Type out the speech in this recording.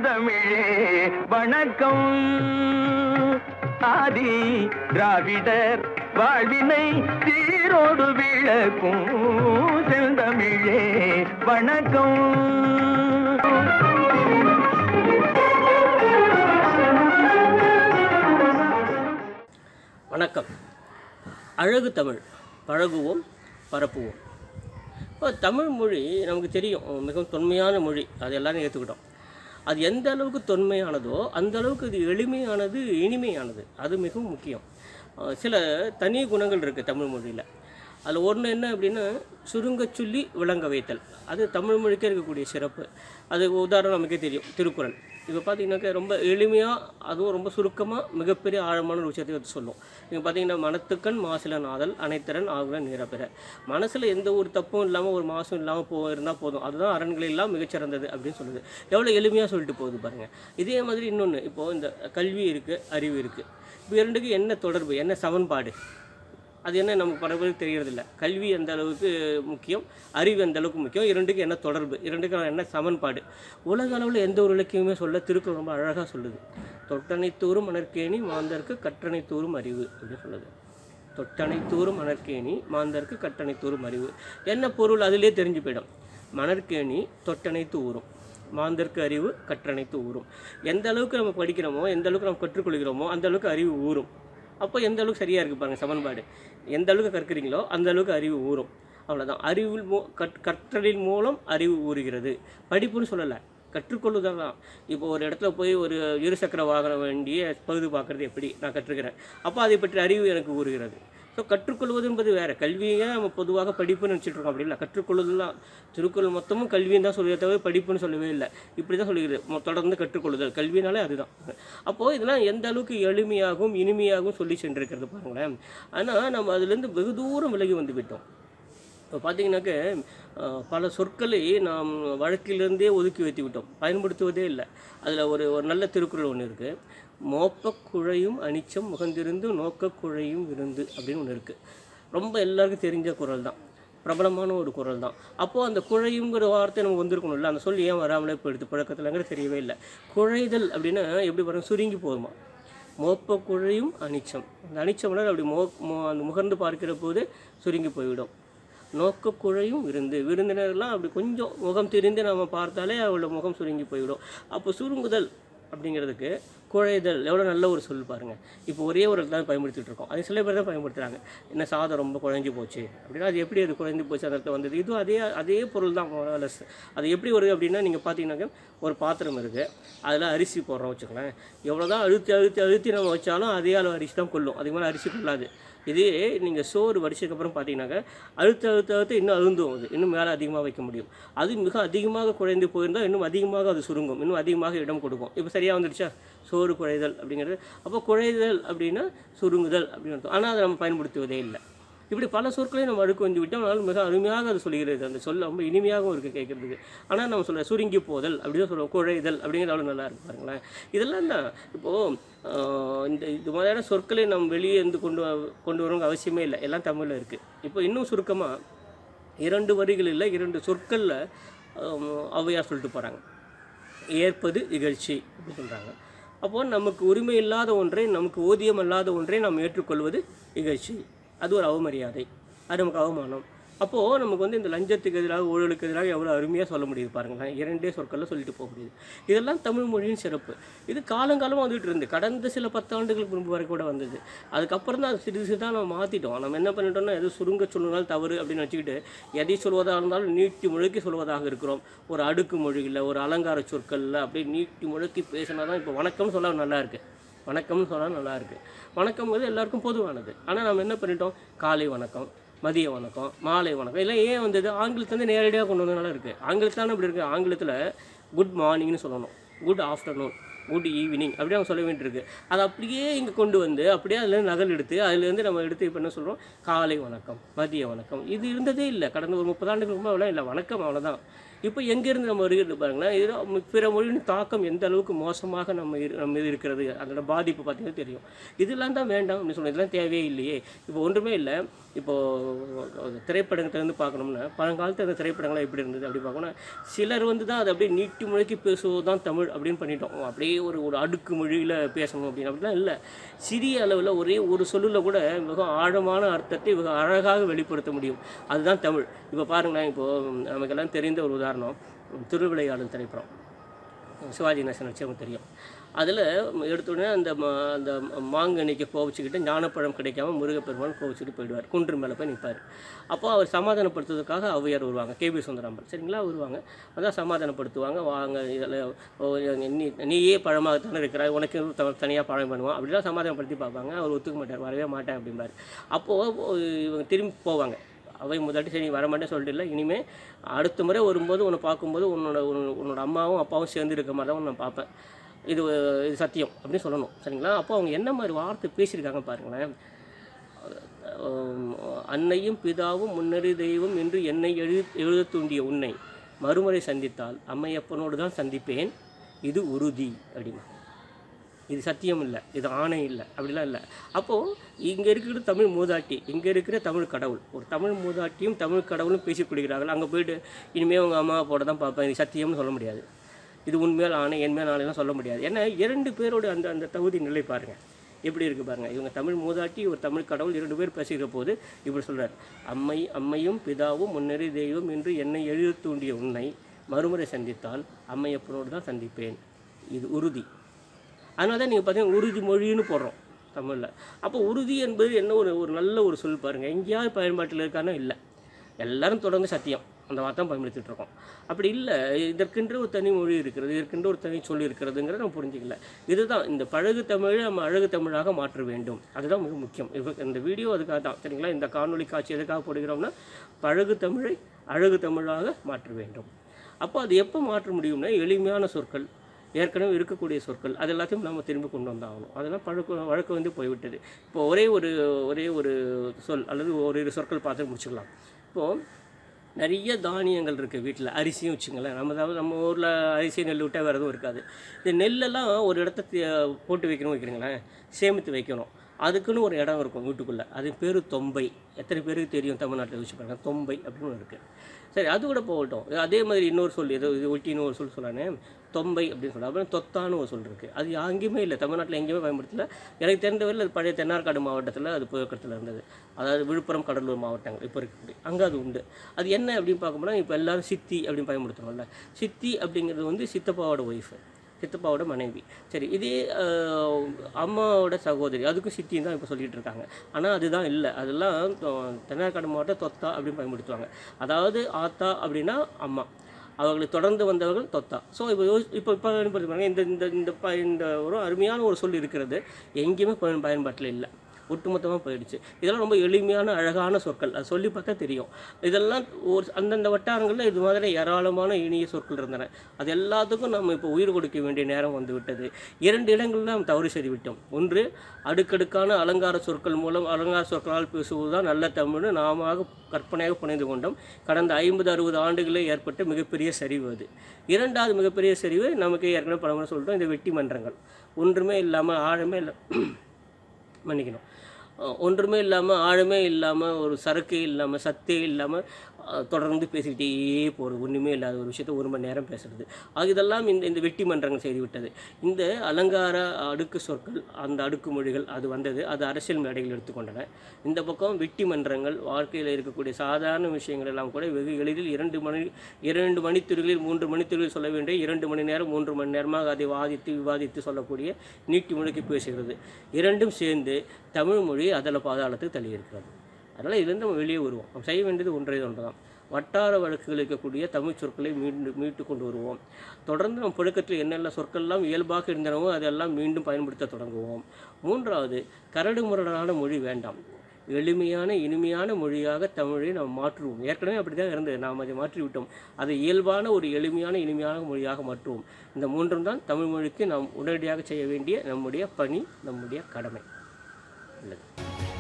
செந்தமிழே வணக்கம் ஆதி திராவிடர் வாழ்வினை சீரோடு விளக்கும் செந்தமிழே வணக்கம் வணக்கம் அழகு தமிழ் பழகுவோம் பரப்புவோம் இப்போ தமிழ் மொழி நமக்கு தெரியும் மிகவும் தொன்மையான மொழி அது எல்லாரும் ஏற்றுக்கிட்டோம் அது எந்த அளவுக்கு தொன்மையானதோ அந்த அளவுக்கு இது எளிமையானது இனிமையானது அது மிகவும் முக்கியம் அஹ் சில தனி குணங்கள் இருக்குது தமிழ் மொழியில் அதில் ஒன்று என்ன அப்படின்னா சுருங்கச் சொல்லி விளங்க வைத்தல் அது தமிழ் மொழிக்கே இருக்கக்கூடிய சிறப்பு அது உதாரணம் நமக்கே தெரியும் திருக்குறள் இப்போ பார்த்தீங்கன்னாக்கா ரொம்ப எளிமையாக அதுவும் ரொம்ப சுருக்கமாக மிகப்பெரிய ஆழமான ஒரு விஷயத்தை எடுத்து சொல்லும் நீங்கள் பார்த்தீங்கன்னா மனத்துக்கண் மாசில நாதல் அனைத்திறன் ஆகுல நிரப்பெற மனசில் எந்த ஒரு தப்பும் இல்லாமல் ஒரு மாசம் இல்லாமல் போ இருந்தால் போதும் அதுதான் அரண்கள் எல்லாம் மிகச்சிறந்தது அப்படின்னு சொல்லுது எவ்வளோ எளிமையாக சொல்லிட்டு போகுது பாருங்கள் இதே மாதிரி இன்னொன்று இப்போது இந்த கல்வி இருக்குது அறிவு இருக்குது இப்போ இரண்டுக்கு என்ன தொடர்பு என்ன சமன்பாடு அது என்ன நமக்கு பல பேருக்கு தெரியறதில்ல கல்வி எந்த அளவுக்கு முக்கியம் அறிவு எந்த அளவுக்கு முக்கியம் இரண்டுக்கு என்ன தொடர்பு இரண்டுக்கு என்ன சமன்பாடு உலக அளவில் எந்த ஒரு இலக்கியமே சொல்ல திருக்குறள் ரொம்ப அழகாக சொல்லுது தொட்டனை தூரும் மணற்கேணி மாந்தருக்கு கற்றனை தூரும் அறிவு அப்படின்னு சொல்லுது தொட்டனை தூரும் மணற்கேணி மாந்தருக்கு கற்றனை தூரும் அறிவு என்ன பொருள் அதிலே தெரிஞ்சு போயிடும் மணற்கேணி தொட்டனை தூரும் மாந்தருக்கு அறிவு கற்றனைத்து ஊறும் எந்த அளவுக்கு நம்ம படிக்கிறோமோ எந்த அளவுக்கு நம்ம கற்றுக்கொள்கிறோமோ அந்த அளவுக்கு அறிவு ஊறும் அப்போ எந்த அளவுக்கு சரியாக இருக்குது பாருங்கள் சமன்பாடு எந்த அளவுக்கு கற்கிறீங்களோ அந்த அளவுக்கு அறிவு ஊறும் அவ்வளோதான் அறிவில் மூ கற் கற்றலின் மூலம் அறிவு ஊறுகிறது படிப்புன்னு சொல்லலை கற்றுக்கொள்ளுதல் தான் இப்போ ஒரு இடத்துல போய் ஒரு இருசக்கர வாகனம் வேண்டிய பழுது பார்க்குறது எப்படி நான் கற்றுக்கிறேன் அப்போ அதை பற்றி அறிவு எனக்கு ஊறுகிறது ஸோ கற்றுக்கொள்வது என்பது வேறு கல்வியை நம்ம பொதுவாக படிப்புன்னு நினச்சிட்டு இருக்கோம் அப்படி இல்லை கற்றுக்கொள்ளுதல் தான் திருக்குறள் மொத்தமும் கல்வின்னு தான் சொல்லுவதே தவிர படிப்புன்னு சொல்லவே இல்லை இப்படி தான் சொல்லுகிறது மொ- தொடர்ந்து கற்றுக்கொள்ளுதல் கல்வினாலே அதுதான் அப்போது இதெல்லாம் எந்த அளவுக்கு எளிமையாகவும் இனிமையாகவும் சொல்லி சென்றிருக்கிறது பாருங்களேன் ஆனால் நம்ம அதுலேருந்து வெகு தூரம் விலகி வந்து விட்டோம் இப்போ பார்த்தீங்கன்னாக்க அஹ், பல சொற்களை நாம் வழக்கிலிருந்தே ஒதுக்கி வைத்து விட்டோம் பயன்படுத்துவதே இல்லை அதில் ஒரு ஒரு நல்ல திருக்குறள் ஒன்று இருக்குது மோப்பக் குழையும் அனிச்சம் முகந்திருந்து நோக்கக் குழையும் விருந்து அப்படின்னு ஒன்று இருக்குது ரொம்ப எல்லாருக்கும் தெரிஞ்ச குறள் தான் பிரபலமான ஒரு குறள் தான் அப்போது அந்த குழையுங்கிற வார்த்தை நமக்கு வந்திருக்கணும்ல அந்த சொல் ஏன் வராமலே போயிடுது பழக்கத்துலங்கிற தெரியவே இல்லை குழைதல் அப்படின்னா எப்படி பாருங்க சுருங்கி போகுமா மோப்ப குழையும் அனிச்சம் அந்த அனிச்சம்னா அப்படி மோ மோ- அந்த முகர்ந்து பார்க்கிற போது சுருங்கி போய்விடும் நோக்க குழையும் விருந்து விருந்தினர்லாம் அப்படி கொஞ்சம் முகம் திரிந்து நம்ம பார்த்தாலே அவளோட முகம் சுருங்கி போய்விடும் அப்போ சுருங்குதல் அப்படிங்கிறதுக்கு குழைதல் எவ்வளோ நல்ல ஒரு சொல் பாருங்கள் இப்போ ஒரே ஒரு தான் பயன்படுத்திட்டு இருக்கோம் அது சில பேர் தான் பயன்படுத்துகிறாங்க என்ன சாதம் ரொம்ப குழஞ்சி போச்சு அப்படின்னா அது எப்படி அது குழஞ்சி போச்சு அந்த இடத்துல வந்தது இதுவும் அதே அதே பொருள் தான் லெஸ் அது எப்படி வருது அப்படின்னா நீங்கள் பார்த்தீங்கன்னாக்க ஒரு பாத்திரம் இருக்குது அதில் அரிசி போடுறோம் வச்சுக்கோங்களேன் எவ்வளோ தான் அழுத்தி அழுத்தி அழுத்தி நம்ம வச்சாலும் அதே அளவு அரிசி தான் கொள்ளும் அதுக்கு மேலே அரிசி கொள்ளாது இதே நீங்கள் சோறு வடிச்சதுக்கப்புறம் பார்த்தீங்கன்னாக்க அழுத்த அழுத்த அழுத்த இன்னும் அழுந்தும் அது இன்னும் மேலே அதிகமாக வைக்க முடியும் அது மிக அதிகமாக குழைந்து போயிருந்தால் இன்னும் அதிகமாக அது சுருங்கும் இன்னும் அதிகமாக இடம் கொடுக்கும் இப்போ சரியாக வந்துடுச்சா சோறு குழைதல் அப்படிங்கிறது அப்போ குழைதல் அப்படின்னா சுருங்குதல் அப்படின்னு அர்த்தம் ஆனால் அதை நம்ம பயன்படுத்துவதே இல்லை இப்படி பல சொற்களையும் நம்ம அழுக்கு வந்து விட்டோம் ஆனால் மிக அருமையாக அது சொல்கிறது அந்த சொல் ரொம்ப இனிமையாகவும் இருக்குது கேட்குறதுக்கு ஆனால் நம்ம சொல்ல சுருங்கி போதல் அப்படி தான் சொல்லுவோம் குழைதல் அப்படிங்கிறது அவ்வளோ நல்லா இருக்கு பாருங்களேன் இதெல்லாம் தான் இப்போது இந்த இது மாதிரியான சொற்களை நம்ம வெளியே இருந்து கொண்டு வ- கொண்டு வரவங்க அவசியமே இல்லை எல்லாம் தமிழில் இருக்குது இப்போ இன்னும் சுருக்கமாக இரண்டு வரிகளில் இரண்டு சொற்களில் ஔவையார் சொல்லிட்டு போகிறாங்க ஏற்பது இகழ்ச்சி அப்படின்னு சொல்கிறாங்க அப்போது நமக்கு உரிமை இல்லாத ஒன்றை நமக்கு ஊதியம் அல்லாத ஒன்றை நாம் ஏற்றுக்கொள்வது இகழ்ச்சி அது ஒரு அவமரியாதை அது நமக்கு அவமானம் அப்போது நமக்கு வந்து இந்த லஞ்சத்துக்கு எதிராக ஊழலுக்கு எதிராக எவ்வளோ அருமையாக சொல்ல முடியுது பாருங்களேன் இரண்டே சொற்களில் சொல்லிட்டு போக முடியுது இதெல்லாம் தமிழ் மொழியின் சிறப்பு இது காலங்காலமாக வந்துட்டு இருந்து கடந்த சில பத்தாண்டுகளுக்கு முன்பு வரைக்கும் கூட வந்தது அதுக்கப்புறம் தான் அது சிறிது சிறிதாக நம்ம மாற்றிட்டோம் நம்ம என்ன பண்ணிட்டோம்னா எது சுருங்க சொல்லுனால் தவறு அப்படின்னு வச்சுக்கிட்டு எதை சொல்வதாக இருந்தாலும் நீட்டி முழுக்கி சொல்வதாக இருக்கிறோம் ஒரு அடுக்கு மொழியில் ஒரு அலங்கார சொற்களில் அப்படியே நீட்டி முழுக்கி பேசினா தான் இப்போ வணக்கம்னு சொல்ல நல்லா இருக்கு வணக்கம்னு சொன்னால் நல்லா இருக்கு வணக்கம் வந்து எல்லாருக்கும் பொதுவானது ஆனால் நம்ம என்ன பண்ணிட்டோம் காலை வணக்கம் மதிய வணக்கம் மாலை வணக்கம் இதெல்லாம் ஏன் வந்தது ஆங்கிலத்துலேருந்து நேரடியாக கொண்டு வந்ததுனால இருக்குது ஆங்கிலத்தானே இப்படி இருக்குது ஆங்கிலத்தில் குட் மார்னிங்னு சொல்லணும் குட் ஆஃப்டர்நூன் குட் ஈவினிங் அப்படி அவங்க சொல்ல வேண்டியிருக்கு அதை அப்படியே இங்கே கொண்டு வந்து அப்படியே அதில் நகல் எடுத்து அதுலேருந்து நம்ம எடுத்து இப்போ என்ன சொல்கிறோம் காலை வணக்கம் மதிய வணக்கம் இது இருந்ததே இல்லை கடந்த ஒரு முப்பது ஆண்டுகளுக்கு முன்னாடி இல்லை வணக்கம் அவ்வளோதான் இப்போ எங்கேருந்து நம்ம வருகிறது பாருங்களேன் இது பிற மொழியின் தாக்கம் எந்த அளவுக்கு மோசமாக நம்ம இரு நம்ம இது இருக்கிறது அதோட பாதிப்பு பார்த்தீங்கன்னா தெரியும் இதெல்லாம் தான் வேண்டாம் அப்படின்னு சொன்னோம் இதெல்லாம் தேவையே இல்லையே இப்போ ஒன்றுமே இல்லை இப்போது திரைப்படங்கள்லேருந்து பார்க்கணும்னா பழங்காலத்து அந்த திரைப்படங்கள்லாம் எப்படி இருந்தது அப்படி பார்க்கணும்னா சிலர் வந்து தான் அதை அப்படியே நீட்டி முழக்கி பேசுவது தான் தமிழ் அப்படின்னு பண்ணிட்டோம் அப்படியே ஒரு ஒரு அடுக்கு மொழியில் பேசணும் அப்படின்னு அப்படிலாம் இல்லை சிறிய அளவில் ஒரே ஒரு சொல்லில் கூட மிக ஆழமான அர்த்தத்தை மிக அழகாக வெளிப்படுத்த முடியும் அதுதான் தமிழ் இப்போ பாருங்களேன் இப்போது நமக்கெல்லாம் தெரிந்த ஒரு உதாரணம் திருவிளையாடல் திரைப்படம் சிவாஜி நேசன் வச்சு அவங்க தெரியும் அதில் எடுத்தோடனே அந்த மா அந்த மாங்கனிக்கு கோவிச்சுக்கிட்டு ஞானப்பழம் கிடைக்காம முருகப்பெருமான் கோவிச்சுட்டு போயிடுவார் குன்று மேலே போய் நிற்பார் அப்போ அவர் சமாதானப்படுத்துறதுக்காக ஔவையார் வருவாங்க கேபி சுந்தராம்பல் சரிங்களா வருவாங்க அதான் சமாதானப்படுத்துவாங்க வாங்க இதில் நீ நீயே பழமாகத்தானே இருக்கிறாய் உனக்கு தனியாக பழம் பண்ணுவான் அப்படிலாம் சமாதானப்படுத்தி பார்ப்பாங்க அவர் ஒத்துக்க மாட்டார் வரவே மாட்டேன் அப்படிம்பார் அப்போது இவங்க திரும்பி போவாங்க அவை முதலாட்டி சரி நீ வரமாட்டேன் சொல்லிட்டு இல்லை இனிமேல் அடுத்த முறை வரும்போது உன்னை பார்க்கும்போது உன்னோட உன்- உன்னோட அம்மாவும் அப்பாவும் சேர்ந்து இருக்க மாதிரி தான் நான் பார்ப்பேன் இது இது சத்தியம் அப்படின்னு சொல்லணும் சரிங்களா அப்போ அவங்க என்ன மாதிரி வார்த்தை பேசியிருக்காங்க பாருங்களேன் அஹ் அன்னையும் பிதாவும் முன்னறி தெய்வம் என்று என்னை எழு எழுத தூண்டிய உன்னை மறுமுறை சந்தித்தால் அம்மையப்பனோடு தான் சந்திப்பேன் இது உறுதி அப்படிமா இது சத்தியம் இல்லை இது ஆணை இல்லை அப்படிலாம் இல்லை அப்போது இங்கே இருக்கிற தமிழ் மூதாட்டி இங்கே இருக்கிற தமிழ் கடவுள் ஒரு தமிழ் மூதாட்டியும் தமிழ் கடவுளும் பேசிக் கொள்கிறார்கள் அங்கே போயிட்டு இனிமேல் உங்கள் அம்மா போட தான் பார்ப்பேன் இது சத்தியம்னு சொல்ல முடியாது இது உண்மையால் ஆணை என்மேல் ஆணைலாம் சொல்ல முடியாது ஏன்னா இரண்டு பேரோட அந்த அந்த தகுதி நிலை பாருங்கள் எப்படி இருக்குது பாருங்கள் இவங்க தமிழ் மூதாட்டி ஒரு தமிழ் கடவுள் இரண்டு பேர் பேசுகிற போது இப்படி சொல்றார் அம்மை அம்மையும் பிதாவும் முன்னறி தெய்வம் என்று என்னை எழுத தூண்டிய உன்னை மறுமுறை சந்தித்தால் அம்மையப்பனோடு தான் சந்திப்பேன் இது உறுதி அதனால தான் நீங்கள் பார்த்தீங்கன்னா உறுதி மொழின்னு போடுறோம் தமிழில் அப்போ உறுதி என்பது என்ன ஒரு ஒரு நல்ல ஒரு சொல் பாருங்கள் எங்கேயாவது பயன்பாட்டில் இருக்கானோ இல்லை எல்லாரும் தொடர்ந்து சத்தியம் அந்த வார்த்தை பயன்படுத்திட்டு இருக்கோம் அப்படி இல்லை இதற்கென்று ஒரு தனி மொழி இருக்கிறது இதற்கென்று ஒரு தனி சொல் இருக்கிறதுங்கிறத நம்ம புரிஞ்சிக்கல இதுதான் இந்த பழகு தமிழை நம்ம அழகு தமிழாக மாற்ற வேண்டும் அதுதான் மிக முக்கியம் இப்போ இந்த வீடியோ அதுக்காக தான் சரிங்களா இந்த காணொளி காட்சி எதுக்காக போடுகிறோம்னா பழகு தமிழை அழகு தமிழாக மாற்ற வேண்டும் அப்போ அது எப்போ மாற்ற முடியும்னா எளிமையான சொற்கள் ஏற்கனவே இருக்கக்கூடிய சொற்கள் அது எல்லாத்தையும் நம்ம திரும்பி கொண்டு வந்தாகணும் அதெல்லாம் பழக்க வழக்கு வந்து போய்விட்டது இப்போ ஒரே ஒரு ஒரே ஒரு சொல் அல்லது ஒரு இரு சொற்கள் பார்த்து முடிச்சுக்கலாம் இப்போது நிறைய தானியங்கள் இருக்குது வீட்டில் அரிசியும் வச்சுங்களேன் நம்ம தான் நம்ம ஊரில் அரிசி நெல் விட்டால் வேறு எதுவும் இருக்காது இந்த நெல்லெல்லாம் ஒரு இடத்த தி- போட்டு வைக்கணும் வைக்கிறீங்களேன் சேமித்து வைக்கணும் அதுக்குன்னு ஒரு இடம் இருக்கும் வீட்டுக்குள்ளே அது பேர் தொம்பை எத்தனை பேருக்கு தெரியும் தமிழ்நாட்டில் வச்சு பாருங்க தொம்பை அப்படின்னு ஒன்று இருக்குது சரி அது கூட போகட்டும் அதே மாதிரி இன்னொரு சொல் ஏதோ இது ஒட்டின்னு ஒரு சொல் சொல்லானே தொம்பை அப்படின்னு சொல்ல அப்புறம் தொத்தான்னு ஒரு சொல் இருக்குது அது எங்கேயுமே இல்லை தமிழ்நாட்டில் எங்கேயுமே பயன்படுத்தல எனக்கு தெரிந்தவரையில் அது பழைய தென்னார்காடு மாவட்டத்தில் அது புழக்கத்தில் இருந்தது அதாவது விழுப்புரம் கடலூர் மாவட்டங்கள் இப்போ இருக்கக்கூடிய அங்கே அது உண்டு அது என்ன அப்படின்னு பார்க்கும்போது இப்போ எல்லாரும் சித்தி அப்படின்னு பயன்படுத்துகிறோம்ல சித்தி அப்படிங்கிறது வந்து சித்தப்பாவோட ஒய்ஃபு சித்தப்பாவோட மனைவி சரி இதே ஆஹ், அம்மாவோட சகோதரி அதுக்கும் சித்தின்னு தான் இப்போ சொல்லிட்டு இருக்காங்க ஆனால் அதுதான் இல்லை அதெல்லாம் தொ- தென்னார்காடு மாவட்டம் தொத்தா அப்படின்னு பயன்படுத்துவாங்க அதாவது ஆத்தா அப்படின்னா அம்மா அவர்களை தொடர்ந்து வந்தவர்கள் தொத்தா ஸோ இப்போ யோசி இப்போ இப்போ பயன்படுத்துவாங்க இந்த இந்த இந்த ப- இந்த ஒரு அருமையான ஒரு சொல் இருக்கிறது எங்கேயுமே பயன் பயன்பாட்டில் இல்லை ஒட்டுமொத்தமாக போயிடுச்சு இதெல்லாம் ரொம்ப எளிமையான அழகான சொற்கள் அது சொல்லி பார்த்தா தெரியும் இதெல்லாம் ஒரு அந்தந்த வட்டாரங்களில் இது மாதிரி ஏராளமான இனிய சொற்கள் இருந்தன அது எல்லாத்துக்கும் நம்ம இப்போ உயிர் கொடுக்க வேண்டிய நேரம் வந்து விட்டது இரண்டு இடங்களில் நாம் தவறு செய்து விட்டோம் ஒன்று அடுக்கடுக்கான அலங்கார சொற்கள் மூலம் அலங்கார சொற்களால் பேசுவதுதான் நல்ல தமிழ்னு நாம கற்பனையாக புனைந்து கொண்டோம் கடந்த ஐம்பது அறுபது ஆண்டுகளில் ஏற்பட்ட மிகப்பெரிய சரிவு அது இரண்டாவது மிகப்பெரிய சரிவு நமக்கு ஏற்கனவே பலமுறை சொல்லிட்டோம் இந்த வெட்டி மன்றங்கள் ஒன்றுமே இல்லாமல் ஆழமே இல்லை மன்னிக்கணும் அஹ் ஒன்றுமே இல்லாமல் ஆழமே இல்லாமல் ஒரு சரக்கே இல்லாமல் சத்தே இல்லாமல் தொடர்ந்து பேசிக்கிட்டே போகிறது ஒன்றுமே இல்லாத ஒரு விஷயத்த ஒரு மணி நேரம் பேசுறது ஆக இதெல்லாம் இந்த இந்த வெட்டி மன்றங்கள் செய்து விட்டது இந்த அலங்கார அடுக்கு சொற்கள் அந்த அடுக்கு மொழிகள் அது வந்தது அது அரசியல் மேடைகள் எடுத்துக்கொண்டன இந்த பக்கம் வெட்டி மன்றங்கள் வாழ்க்கையில் இருக்கக்கூடிய சாதாரண விஷயங்கள் எல்லாம் கூட வெகு எளிதில் இரண்டு மணி இரண்டு மணித்துறைகளில் மூன்று மணித்துறைகளில் சொல்ல வேண்டிய இரண்டு மணி நேரம் மூன்று மணி நேரமாக அதை வாதித்து விவாதித்து சொல்லக்கூடிய நீட்டி முழுக்கி பேசுகிறது இரண்டும் சேர்ந்து தமிழ் மொழி அதல பாதாளத்துக்கு தள்ளி இருக்கிறது அதனால் இதுலேருந்து நம்ம வெளியே வருவோம் நம்ம செய்ய வேண்டியது ஒன்றே ஒன்று தான் வட்டார வழக்குகள் இருக்கக்கூடிய தமிழ் சொற்களை மீண்டு மீட்டு கொண்டு வருவோம் தொடர்ந்து நம் புழக்கத்தில் என்னென்ன சொற்கள்லாம் இயல்பாக இருந்தனவோ அதெல்லாம் மீண்டும் பயன்படுத்த தொடங்குவோம் மூன்றாவது கரடு முரடான மொழி வேண்டாம் எளிமையான இனிமையான மொழியாக தமிழை நாம் மாற்றுவோம் ஏற்கனவே அப்படி தான் இருந்தது நாம் அதை மாற்றி விட்டோம் அதை இயல்பான ஒரு எளிமையான இனிமையான மொழியாக மாற்றுவோம் இந்த மூன்றும் தான் தமிழ் மொழிக்கு நாம் உடனடியாக செய்ய வேண்டிய நம்முடைய பணி நம்முடைய கடமை உள்ளது